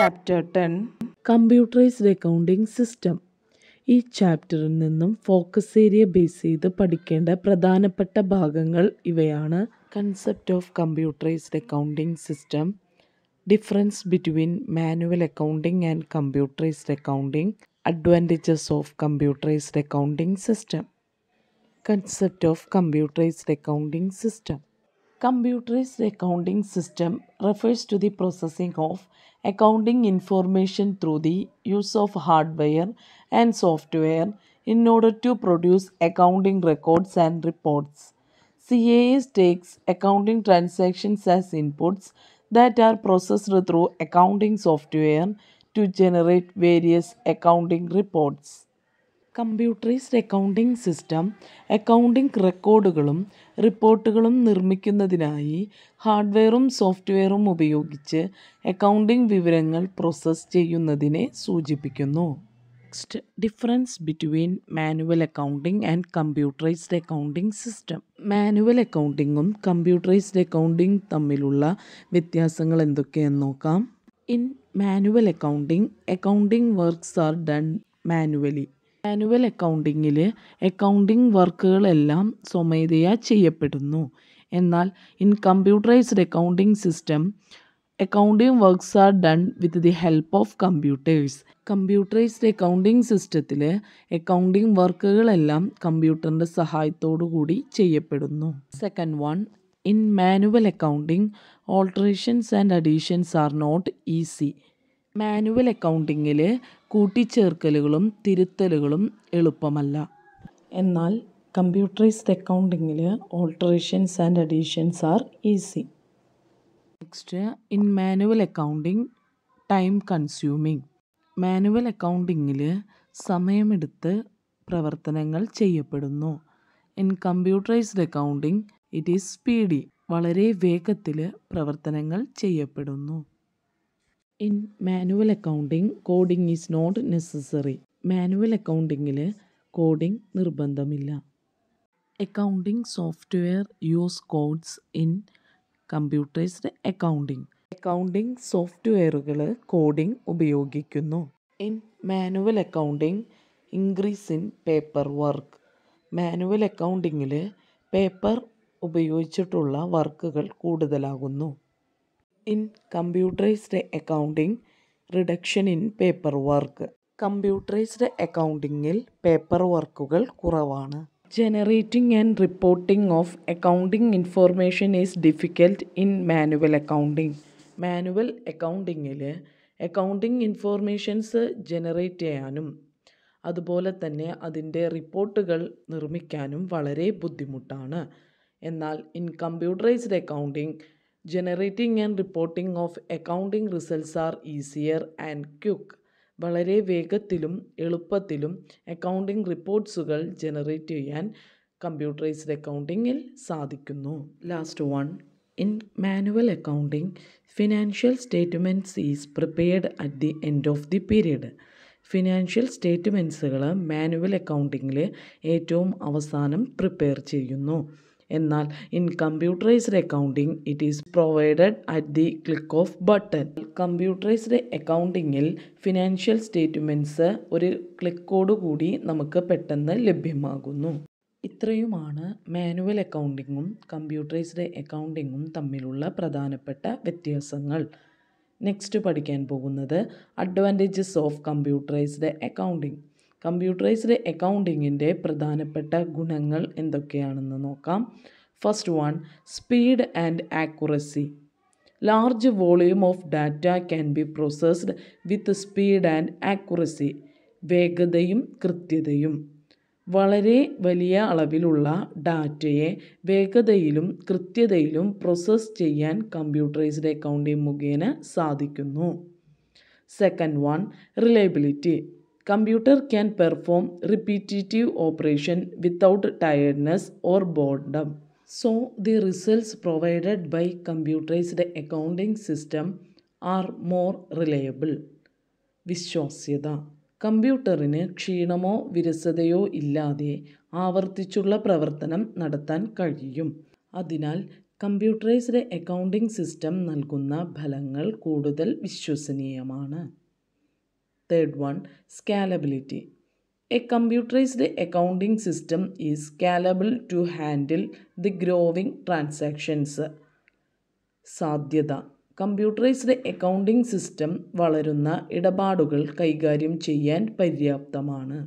Chapter ten computerised accounting system ഈ ചാപ്റ്ററിൽ നിന്നും ഫോക്കസ് ഏരിയ ബേസ് ചെയ്ത് പഠിക്കേണ്ട പ്രധാനപ്പെട്ട ഭാഗങ്ങൾ ഇവയാണ് concept of computerised accounting system difference between manual accounting and computerised accounting advantages of computerised accounting system concept of computerised accounting system Computerized accounting system refers to the processing of accounting information through the use of hardware and software in order to produce accounting records and reports. CAS takes accounting transactions as inputs that are processed through accounting software to generate various accounting reports. Computerised accounting system accounting റെക്കോർഡുകളും റിപ്പോർട്ടുകളും നിർമ്മിക്കുന്നതിനായി ഹാർഡ്വെയറും സോഫ്റ്റ്വെയറും ഉപയോഗിച്ച് accounting വിവരങ്ങൾ process ചെയ്യുന്നതിനെ സൂചിപ്പിക്കുന്നു next difference between manual accounting and computerised accounting system manual അക്കൗണ്ടിങ്ങും computerised accounting തമ്മിലുള്ള വ്യത്യാസങ്ങൾ എന്തൊക്കെയെന്ന് നോക്കാം in manual accounting accounting works are done manually manual അക്കൗണ്ടിങ്ങിൽ അക്കൗണ്ടിംഗ് വർക്കുകളെല്ലാം സ്വമേധയാ ചെയ്യപ്പെടുന്നു എന്നാൽ in computerised accounting system accounting works are done with the help of computers computerised accounting സിസ്റ്റത്തിൽ അക്കൗണ്ടിംഗ് വർക്കുകളെല്ലാം കമ്പ്യൂട്ടറിൻ്റെ സഹായത്തോടു കൂടി ചെയ്യപ്പെടുന്നു second one in manual accounting alterations and additions are not easy manual അക്കൗണ്ടിങ്ങിൽ കൂട്ടിച്ചേർക്കലുകളും തിരുത്തലുകളും എളുപ്പമല്ല എന്നാൽ കമ്പ്യൂട്ടറൈസ്ഡ് അക്കൗണ്ടിങ്ങിൽ alterations and additions are easy next in manual accounting time consuming manual അക്കൗണ്ടിങ്ങിൽ സമയമെടുത്ത് പ്രവർത്തനങ്ങൾ ചെയ്യപ്പെടുന്നു in computerised accounting it is speedy വളരെ വേഗത്തിൽ പ്രവർത്തനങ്ങൾ ചെയ്യപ്പെടുന്നു in manual accounting coding is not necessary manual അക്കൗണ്ടിങ്ങിൽ കോഡിംഗ് നിർബന്ധമില്ല accounting software use codes in computerised accounting accounting സോഫ്റ്റ്വെയറുകൾ കോഡിംഗ് ഉപയോഗിക്കുന്നു in manual accounting increase in paperwork manual അക്കൗണ്ടിങ്ങിൽ paper ഉപയോഗിച്ചിട്ടുള്ള വർക്കുകൾ കൂടുതലാകുന്നു in computerised accounting reduction in paperwork computerised അക്കൗണ്ടിങ്ങിൽ paper വർക്കുകൾ കുറവാണ് generating and reporting of accounting information is difficult in manual accounting manual അക്കൗണ്ടിങ്ങിൽ accounting informations generate ചെയ്യാനും അതുപോലെ തന്നെ അതിൻ്റെ റിപ്പോർട്ടുകൾ നിർമ്മിക്കാനും വളരെ ബുദ്ധിമുട്ടാണ് എന്നാൽ in computerised accounting generating and reporting of accounting results are easier and quick വളരെ വേഗത്തിലും എളുപ്പത്തിലും അക്കൗണ്ടിംഗ് റിപ്പോർട്ട്സുകൾ ജനറേറ്റ് ചെയ്യാൻ കമ്പ്യൂട്ടറൈസ്ഡ് അക്കൗണ്ടിങ്ങിൽ സാധിക്കുന്നു last one in manual accounting financial statements is prepared at the end of the period financial സ്റ്റേറ്റ്മെൻറ്റ്സുകൾ manual അക്കൗണ്ടിങ്ങിൽ ഏറ്റവും അവസാനം പ്രിപ്പയർ ചെയ്യുന്നു എന്നാൽ in computerised accounting it is provided at the click of button computerised അക്കൗണ്ടിങ്ങിൽ financial statements ഒരു ക്ലിക്കോടുകൂടി നമുക്ക് പെട്ടെന്ന് ലഭ്യമാകുന്നു ഇത്രയുമാണ് മാനുവൽ അക്കൗണ്ടിങ്ങും കമ്പ്യൂട്ടറൈസ്ഡ് അക്കൗണ്ടിങ്ങും തമ്മിലുള്ള പ്രധാനപ്പെട്ട വ്യത്യാസങ്ങൾ നെക്സ്റ്റ് പഠിക്കാൻ പോകുന്നത് advantages of computerised accounting computerised അക്കൗണ്ടിങ്ങിൻ്റെ പ്രധാനപ്പെട്ട ഗുണങ്ങൾ എന്തൊക്കെയാണെന്ന് നോക്കാം first one speed and accuracy large volume of data can be processed with speed and accuracy വേഗതയും കൃത്യതയും വളരെ വലിയ അളവിലുള്ള ഡാറ്റയെ വേഗതയിലും കൃത്യതയിലും പ്രോസസ്സ് ചെയ്യാൻ കമ്പ്യൂട്ടറൈസ്ഡ് അക്കൗണ്ടിംഗ് മുഖേന സാധിക്കുന്നു second one reliability computer can perform repetitive operation without tiredness or boredom so the results provided by computerised accounting system are more reliable വിശ്വാസ്യത കമ്പ്യൂട്ടറിന് ക്ഷീണമോ വിരസതയോ ഇല്ലാതെ ആവർത്തിച്ചുള്ള പ്രവർത്തനം നടത്താൻ കഴിയും അതിനാൽ കമ്പ്യൂട്ടറൈസ്ഡ് അക്കൗണ്ടിംഗ് സിസ്റ്റം നൽകുന്ന ഫലങ്ങൾ കൂടുതൽ വിശ്വസനീയമാണ് third one scalability a computerised accounting system is scalable to handle the growing transactions സാധ്യത കമ്പ്യൂട്ടറൈസ്ഡ് അക്കൗണ്ടിംഗ് സിസ്റ്റം വളരുന്ന ഇടപാടുകൾ കൈകാര്യം ചെയ്യാൻ പര്യാപ്തമാണ്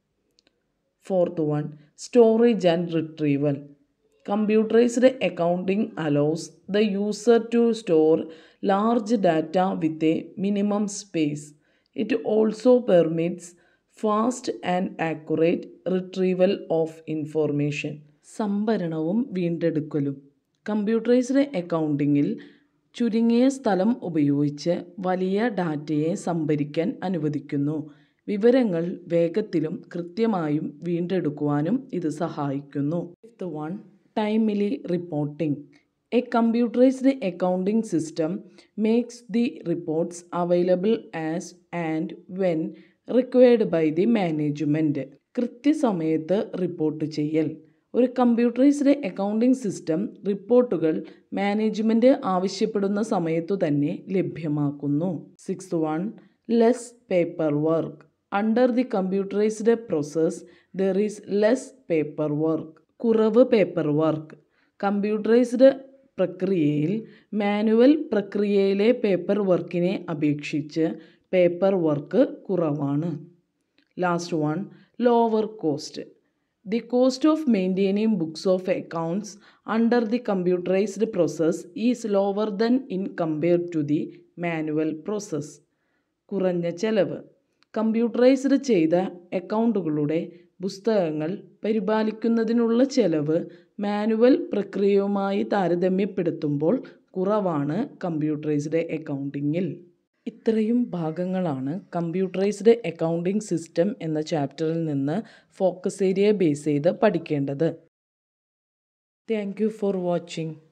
fourth one storage and retrieval computerised accounting allows the user to store large data with a minimum space it also permits fast and accurate retrieval of information സംഭരണവും വീണ്ടെടുക്കലും computerised അക്കൗണ്ടിങ്ങിൽ ചുരുങ്ങിയ സ്ഥലം ഉപയോഗിച്ച് വലിയ ഡാറ്റയെ സംഭരിക്കാൻ അനുവദിക്കുന്നു വിവരങ്ങൾ വേഗത്തിലും കൃത്യമായും വീണ്ടെടുക്കുവാനും ഇത് സഹായിക്കുന്നു fifth one timely reporting a computerised accounting system makes the reports available as and when required by the management കൃത്യസമയത്ത് റിപ്പോർട്ട് ചെയ്യൽ ഒരു കമ്പ്യൂട്ടറൈസ്ഡ് അക്കൗണ്ടിംഗ് സിസ്റ്റം റിപ്പോർട്ടുകൾ മാനേജ്മെൻറ്റ് ആവശ്യപ്പെടുന്ന സമയത്തു തന്നെ ലഭ്യമാക്കുന്നു six one less paperwork under the computerised process there is less paperwork കുറവ് paperwork computerised പ്രക്രിയയിൽ മാനുവൽ പ്രക്രിയയിലെ പേപ്പർ വർക്കിനെ അപേക്ഷിച്ച് പേപ്പർ വർക്ക് കുറവാണ് last one lower cost the cost of maintaining books of accounts under the computerised process is lower than in compare to the manual process കുറഞ്ഞ ചെലവ് computerised ചെയ്ത അക്കൗണ്ടുകളുടെ പുസ്തകങ്ങൾ പരിപാലിക്കുന്നതിനുള്ള ചെലവ് മാനുവൽ പ്രക്രിയയുമായി താരതമ്യപ്പെടുത്തുമ്പോൾ കുറവാണ് കമ്പ്യൂട്ടറൈസ്ഡ് അക്കൗണ്ടിങ്ങിൽ ഇത്രയും ഭാഗങ്ങളാണ് കമ്പ്യൂട്ടറൈസ്ഡ് അക്കൗണ്ടിംഗ് സിസ്റ്റം എന്ന ചാപ്റ്ററിൽ നിന്ന് ഫോക്കസ് ഏരിയ ബേസ് ചെയ്ത് പഠിക്കേണ്ടത് താങ്ക് യു ഫോർ വാച്ചിങ്